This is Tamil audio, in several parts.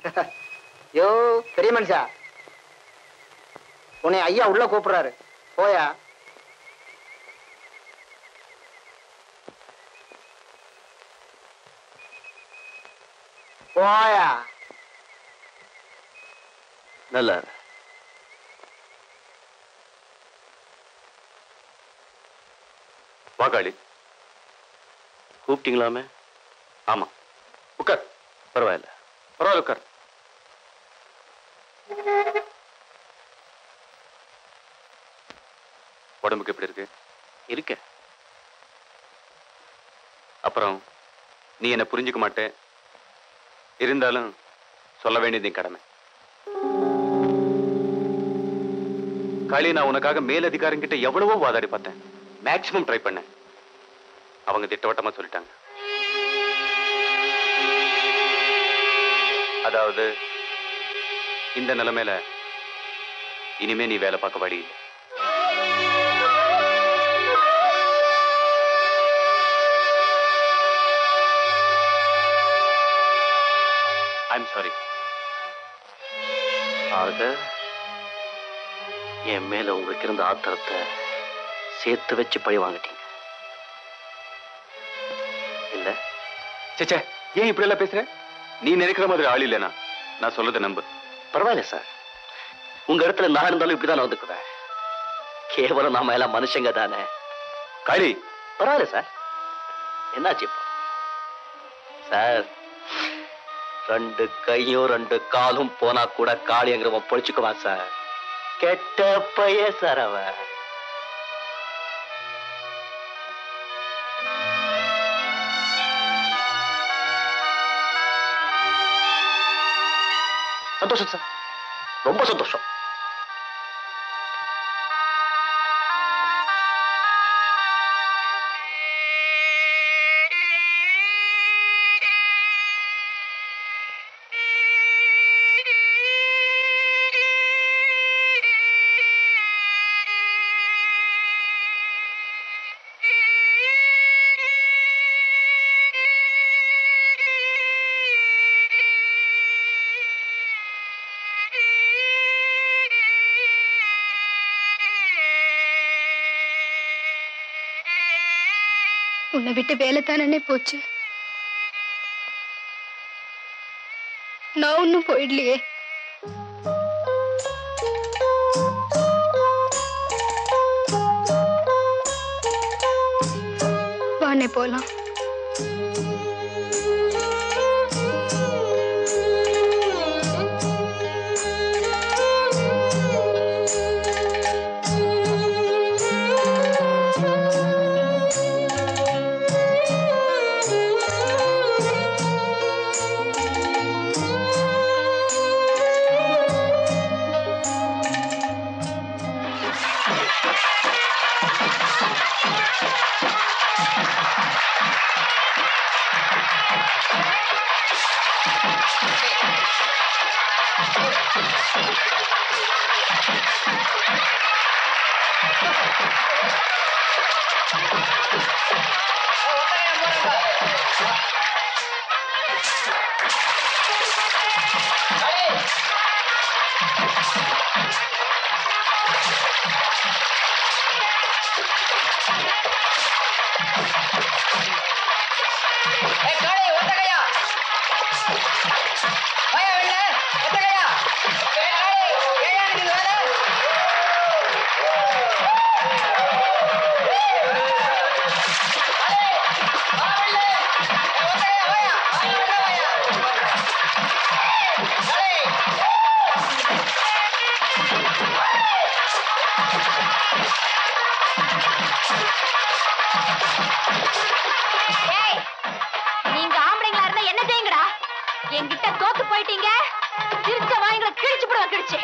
யோ பெரிய மனுஷா உன்னை ஐயா உள்ள கூப்பிடுறாரு போயா போயா நல்லா இரு. வா காளி கூப்பிட்டீங்களாமே ஆமா உட்கார் பரவாயில்ல பரவாயில்ல உட்கார் உடம்புக்கு எப்படி இருக்கு இருக்க அப்புறம் நீ என்ன புரிஞ்சுக்க மாட்டே இருந்தாலும் சொல்ல வேண்டியது என் கடமை காளி நான் உனக்காக மேலதிகாரங்கிட்ட எவ்வளவோ வாதாடி பார்த்தேன் மேக்சிமம் ட்ரை பண்ணேன் அவங்க திட்டவட்டமா சொல்லிட்டாங்க அதாவது இந்த நிலைமையில இனிமே நீ வேலை பார்க்க வழி இல்லை ஐம் சாரி ஆக என் மேல உங்களுக்கு இருந்த ஆத்திரத்தை சேர்த்து வச்சு பழி வாங்கிட்டீங்க இல்ல சேச்சே ஏன் இப்படி எல்லாம் பேசுற நீ நினைக்கிற மாதிரி ஆள் இல்லைனா நான் சொல்றதை நம்பு பரவாயில்ல சார் உங்க இடத்துல நான் இருந்தாலும் இப்படிதான் நடந்துக்குவேன் கேவலம் நாம எல்லாம் மனுஷங்க தானே காளி பரவாயில்ல சார் என்னாச்சு இப்போ சார் ரெண்டு கையும் ரெண்டு காலும் போனா கூட காளிங்கிறவன் பொழிச்சுக்குவான் சார் கெட்ட பைய சார் அவன் சந்தோஷம் சார் ரொம்ப சந்தோஷம் உன்னை விட்டு வேலை தானே போச்சு நான் ஒன்னும் போயிடலையே வானே போலாம் ஏய், நீங்க ஆம்பளைங்களா இருந்தா என்ன செய்யுங்கடா என்கிட்ட தோத்து போயிட்டீங்க சிரிச்ச வாய்களை கிழிச்சு போடுவா கிழிச்சு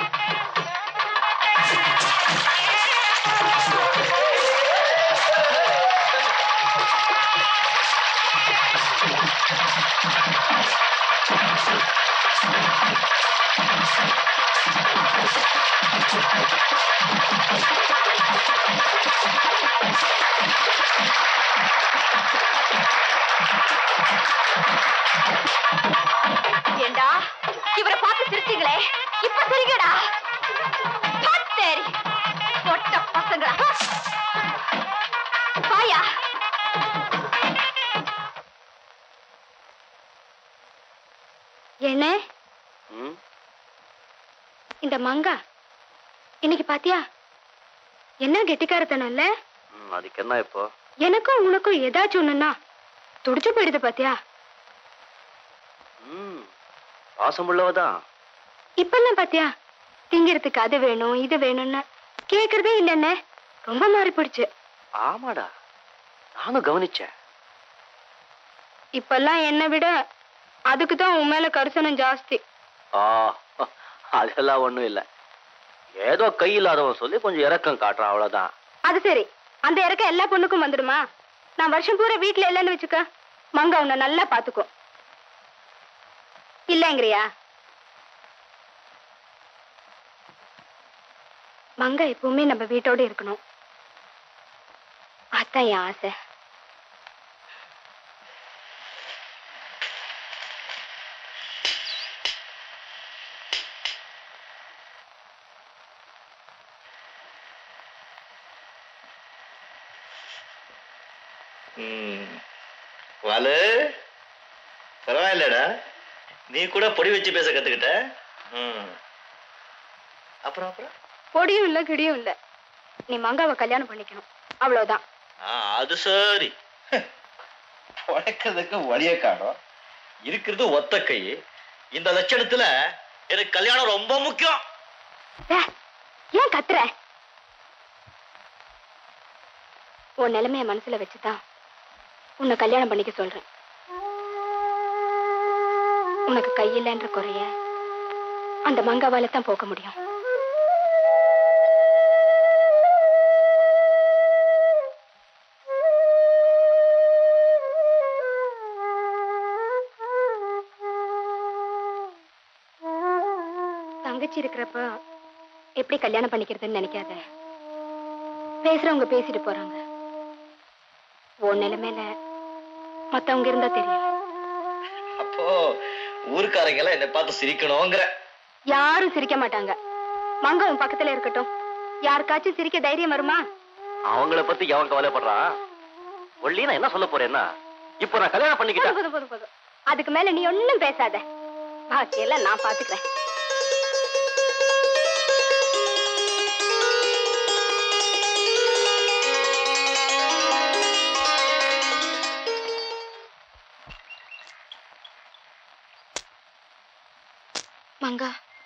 ஏண்டா இவரை என்ன ம் இந்த மங்கா இன்னைக்கு பாத்தியா என்ன கெட்டிக்காரத்தனம் இல்ல ம், அதுக்கு என்ன இப்போ எனக்கும் உனக்கும் ஏதாச்சும் ஒண்ணுன்னா துடிச்சு போயிடுது பாத்தியா ம் பாசமுள்ளவதான் இப்பெல்லாம் பாத்தியா திங்கிறதுக்கு அது வேணும் இது வேணும்னு கேக்குறதே இல்லைன்னு ரொம்ப மாறி போயிடுச்சு ஆமாடா நானும் கவனிச்சேன் இப்பெல்லாம் என்னை விட அதுக்கு தான் உன் மேல கரிசனம் ஜாஸ்தி ஆ அதெல்லாம் ஒண்ணும் இல்ல ஏதோ கை இல்லாதவன் சொல்லி கொஞ்சம் இறக்கம் காட்டுறான் அவ்வளவுதான் அது சரி அந்த இறக்க எல்லா பொண்ணுக்கும் வந்துடுமா நான் வருஷம் பூரா வீட்ல இல்லைன்னு வச்சுக்க மங்க உன்னை நல்லா பாத்துக்கும் இல்லங்கிறியா மங்க எப்பவுமே நம்ம வீட்டோட இருக்கணும் அதான் என் ஆசை ம். வாலு பரவாயில்லடா நீ கூட பொடி வச்சு பேச கத்துக்கிட்ட ம். அப்புறம் அப்புறம் பொடியும் இல்ல கிடியும் இல்ல நீ மங்காவை கல்யாணம் பண்ணிக்கணும் அவ்வளவுதான் ஆ, அது சரி உழைக்கிறதுக்கு வழிய காணும் இருக்கிறது ஒத்த கை இந்த லட்சணத்துல எனக்கு கல்யாணம் ரொம்ப முக்கியம் ஏ, ஏன் கத்துற உன் நிலைமைய மனசுல வச்சுதான் உன்னை கல்யாணம் பண்ணிக்க சொல்றேன் உனக்கு கையில்லைன்ற குறைய அந்த மங்காவால தான் போக்க முடியும் தங்கச்சி இருக்கிறப்ப எப்படி கல்யாணம் பண்ணிக்கிறதுன்னு நினைக்காத பேசுறவங்க பேசிட்டு போறாங்க உன் நிலைமையில மத்தவங்க இருந்தா தெரியும் அப்போ ஊருக்காரங்க எல்லாம் என்னை பார்த்து சிரிக்கணுங்கிற யாரும் சிரிக்க மாட்டாங்க மங்க உன் பக்கத்துல இருக்கட்டும் யாருக்காச்சும் சிரிக்க தைரியம் வருமா அவங்கள பத்தி எவன் கவலைப்படுறான் ஒல்லி நான் என்ன சொல்ல போறேன்னா இப்போ நான் கல்யாணம் போதும் பண்ணிக்கிட்டேன் போதும் போதும் போதும் அதுக்கு மேல நீ ஒண்ணும் பேசாத பாக்கியெல்லாம் நான் பாத்துக்கிறேன் மங்கா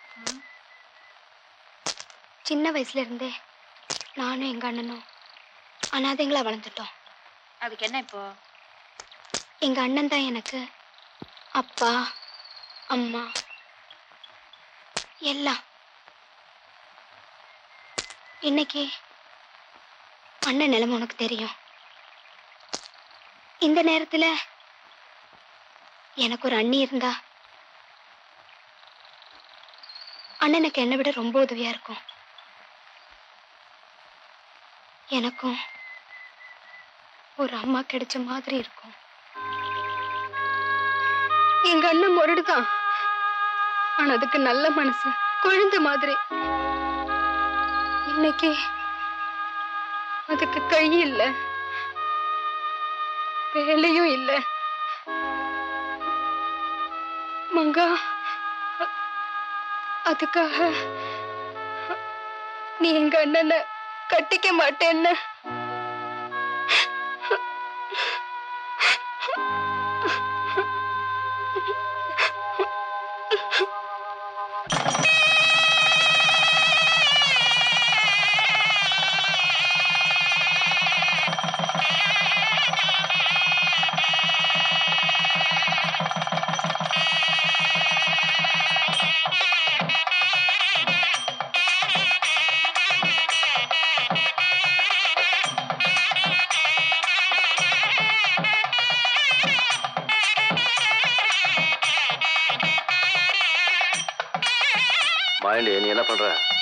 சின்ன வயசுல இருந்தே நானும் எங்க அண்ணனும் அனாதைங்களா வளர்ந்துட்டோம் அதுக்கு என்ன இப்போ எங்க அண்ணன் தான் எனக்கு அப்பா அம்மா எல்லாம் இன்னைக்கு அண்ணன் நிலைமை உனக்கு தெரியும் இந்த நேரத்துல எனக்கு ஒரு அண்ணி இருந்தா அண்ணனுக்கு என்னை விட ரொம்ப உதவியா இருக்கும் எனக்கும் ஒரு அம்மா கிடைச்ச மாதிரி இருக்கும் எங்க அண்ணன் முரடுதான் ஆனா அதுக்கு நல்ல மனசு குழந்தை மாதிரி இன்னைக்கு அதுக்கு கை இல்ல வேலையும் இல்ல மங்கா அ- அதுக்காக நீ எங்க அண்ணனை கட்டிக்க மாட்டேன்னு மாயண்டி நீ என்ன பண்ற